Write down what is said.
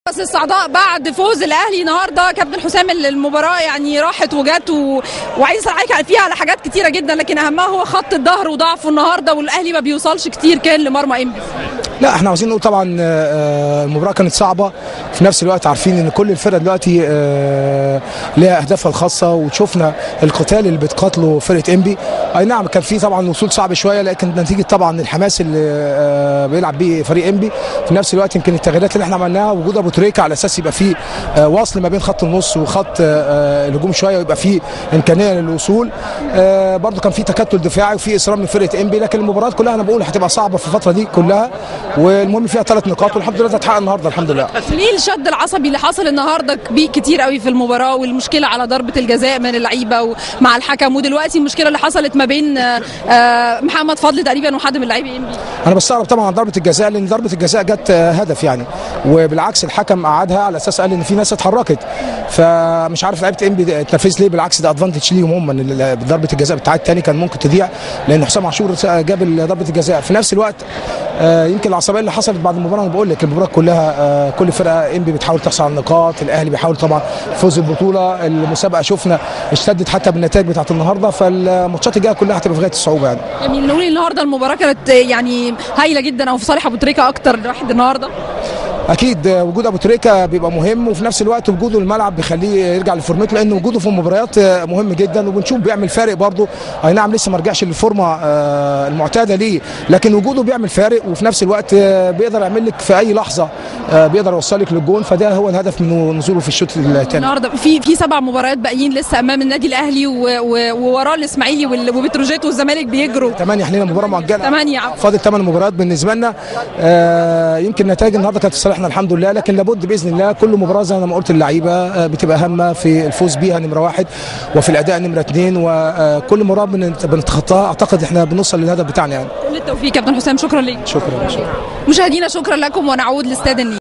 بس الصعداء بعد فوز الاهلي النهارده كابتن حسام المباراه يعني راحت وجت و... وعايز اسال عليك فيها على حاجات كتيره جدا لكن اهمها هو خط الظهر وضعفه النهارده والاهلي ما بيوصلش كتير كان لمرمى انبي لا احنا عاوزين نقول طبعا آه، المباراه كانت صعبه في نفس الوقت عارفين ان كل الفرق دلوقتي آه، ليها اهدافها الخاصه وشفنا القتال اللي بتقاتله فرقه انبي اي نعم كان في طبعا وصول صعب شويه لكن نتيجه طبعا الحماس اللي آه، بيلعب بيه فريق انبي في نفس الوقت يمكن التغييرات اللي احنا عملناها وجود ابو تريكه على اساس يبقى في آه، وصل ما بين خط النص وخط آه، الهجوم شويه ويبقى في امكانيه للوصول آه، برضو كان في تكتل دفاعي وفي اصرار من فرقه انبي لكن المباراه كلها انا بقول هتبقى صعبه في الفتره دي كلها والمهم فيها ثلاث نقاط والحمد لله اتحقق النهارده الحمد لله ليه الشد العصبي اللي حصل النهارده كبير كتير قوي في المباراه والمشكله على ضربه الجزاء من اللعيبه ومع الحكم ودلوقتي المشكله اللي حصلت ما بين آه، آه، محمد فضل تقريبا وحد من لاعبي انبي انا بستغرب طبعا عن ضربه الجزاء لان ضربه الجزاء جت آه، هدف يعني وبالعكس الحكم قعدها على اساس قال ان في ناس اتحركت فمش عارف لعيبه انبي اتنرفز ليه بالعكس ده ادفانتج ليهم هم ان ال- ضربه الجزاء بتاعت الثاني كان ممكن تضيع لان حسام عاشور جاب ال- ضربه الجزاء في نفس الوقت آه، يمكن العصبيه اللي حصلت بعد المباراه انا بقول لك المباراه كلها آه، كل فرقه انبي بتحاول تحصل على النقاط الاهلي بيحاول طبعا فوز البطوله المسابقه شفنا اشتدت حتى بالنتائج بتاعت النهارده فالماتشات الجايه كلها هتبقى في غايه الصعوبه يعني جميل نقول النهارده المباراه كانت يعني هايله جدا او في صالح ابو تريكه اكتر واحد النهارده اكيد وجود ابو تريكه بيبقى مهم وفي نفس الوقت وجوده الملعب بيخليه يرجع لفورمته لان وجوده في المباريات مهم جدا وبنشوف بيعمل فارق برضه اي نعم لسه ما رجعش للفورمه آه، المعتاده ليه لكن وجوده بيعمل فارق وفي نفس الوقت آه، بيقدر يعمل لك في اي لحظه آه، بيقدر يوصلك للجون فده هو الهدف من نزوله في الشوط الثاني النهارده في في سبع مباريات باقيين لسه امام النادي الاهلي و- و- ووراه الاسماعيلي وال- وبتروجيت والزمالك بيجروا ثمانية احنا لنا مباراه مؤجله ثمانية عفوا. فاضل ثمان مباريات بالنسبه لنا آه يمكن نتائج النهارده كانت في صالحنا الحمد لله لكن لابد باذن الله كل مباراه زي ما قلت اللعيبه آه بتبقى هامه في الفوز بيها نمره واحد وفي الاداء نمره اثنين وكل مباراه بنت- بنتخطاها اعتقد احنا بنوصل للهدف بتاعنا يعني كل التوفيق كابتن حسام شكرا ليك شكرا شكرا مشاهدينا شكرا لكم ونعود لاستاد النيل